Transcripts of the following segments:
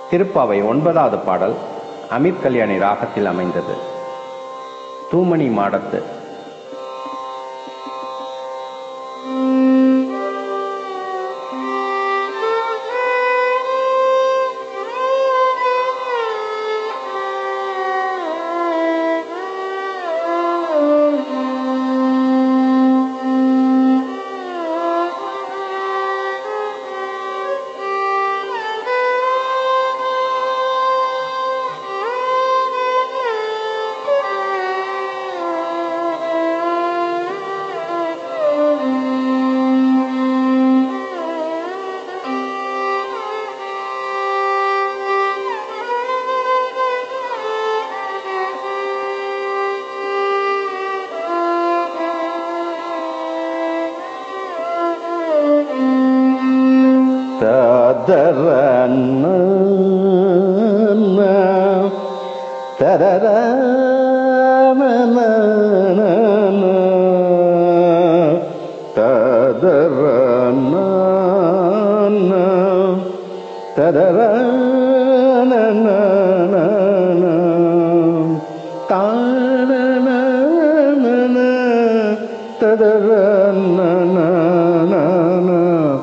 திருப்பாவை ஒன்பதாவது பாடல் அமீர் கல்யாணி ராகத்தில் அமைந்தது தூமணி மாடத்து ததரன்ன ததரன ததரன ததரன தானன ததரன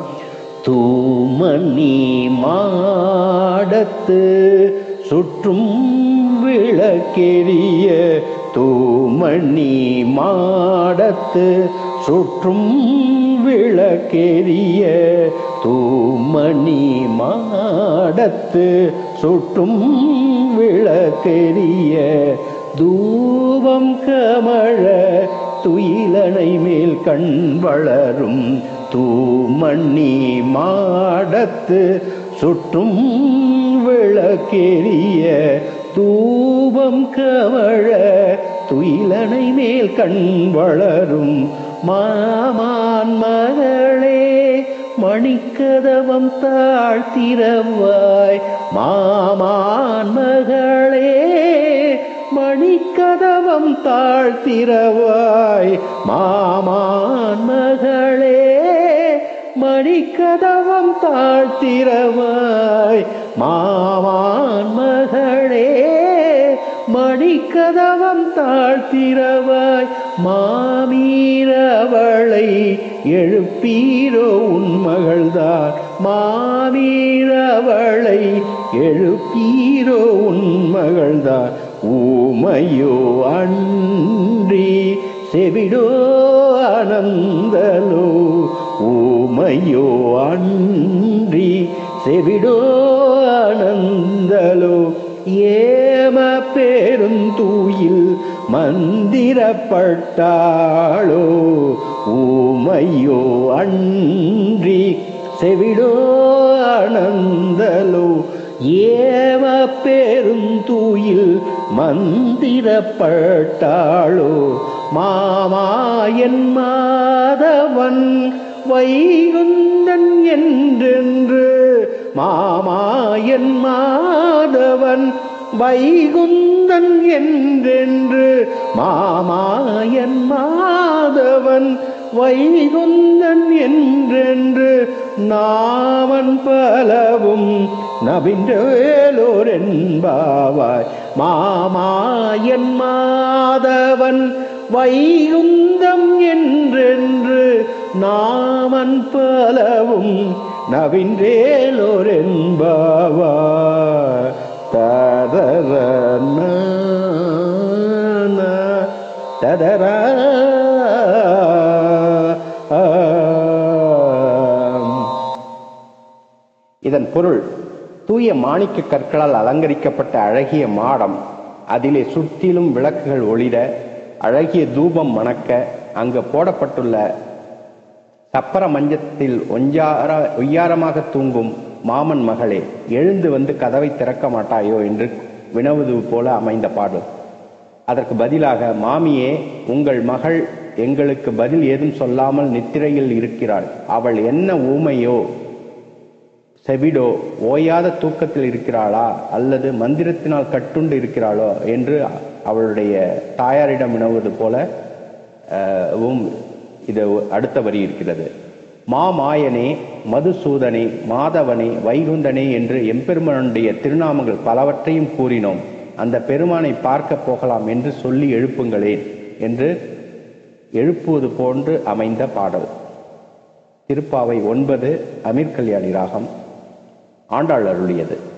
தூமணி மாடத்து சுற்றும் விளக்கெரிய தூமணி மாடத்து சுற்றும் விளக்கெரிய தூமணி மாடத்து சுற்றும் விளக்கெரிய தூபம் கமழ துயிலனை மேல் கண் வளரும் தூமணி மாடத்து சுற்றும் விளக்கெரிய தூபம் கமழ துயிலனை மேல் கண் வளரும் மாமான் மகளே மணிக்கதவம் தாழ்த்திரவாய் மாமான் மகளே மணிக்கதவம் தாழ்த்திரவாய் மாமான் மகளே மணிக்கதவம் தாழ்த்திரவாய் மாமான் மகளே மணிக்கதவம் தாழ்த்திரவாய் மாமீரவளை எழுப்பீரோ உன் மகள்தான் மாமீரவளை எழுப்பீரோ உன் மகள்தான் ஊமையோ அன்றி செவிடோ ஆனந்தலோ ஊமையோ அன்றி செவிடோ ஆனந்தலோ ஏம பெருந்தூயில் மந்திரப்பட்டாளோ ஊமையோ அன்றி செவிடோ ஆனந்தலோ ஏம பெருந்தூயில் மந்திரப்பட்டாளோ மாமாயன் மாதவன் வைகுந்தன் என்றென்று மாமாயன் மாதவன் வைகுந்தன் என்றென்று மாமாயன் மாதவன் வைகுந்தன் என்றென்று நாமன் பலவும் நபின்றேலோர் என்பாவாய் மாமாயன் மாதவன் வைகுந்தம் என்றென்று நாமன் பலவும் நவின்றேலோர் என்பாவாய் ததரன ததர இதன் பொருள் தூய மாணிக்க கற்களால் அலங்கரிக்கப்பட்ட அழகிய மாடம் அதிலே சுற்றிலும் விளக்குகள் ஒளிர அழகிய தூபம் மணக்க அங்கு போடப்பட்டுள்ள சப்பர மஞ்சத்தில் ஒஞ்சார ஒய்யாரமாக தூங்கும் மாமன் மகளே எழுந்து வந்து கதவை திறக்க மாட்டாயோ என்று வினவுவது போல அமைந்த பாடல் அதற்கு பதிலாக மாமியே உங்கள் மகள் எங்களுக்கு பதில் ஏதும் சொல்லாமல் நித்திரையில் இருக்கிறாள் அவள் என்ன ஊமையோ செவிடோ ஓயாத தூக்கத்தில் இருக்கிறாளா அல்லது மந்திரத்தினால் கட்டுண்டு இருக்கிறாளோ என்று அவளுடைய தாயாரிடம் வினவுவது போல அஹ், வும் இது அடுத்த வரி இருக்கிறது மாமாயனே மதுசூதனே மாதவனே வைகுந்தனே என்று எம்பெருமானுடைய திருநாமங்கள் பலவற்றையும் கூறினோம் அந்த பெருமானை பார்க்க போகலாம் என்று சொல்லி எழுப்புங்களேன் என்று எழுப்புவது போன்று அமைந்த பாடல் திருப்பாவை ஒன்பது அமீர் கல்யாணி ராகம் ஆண்டாள் அருளியது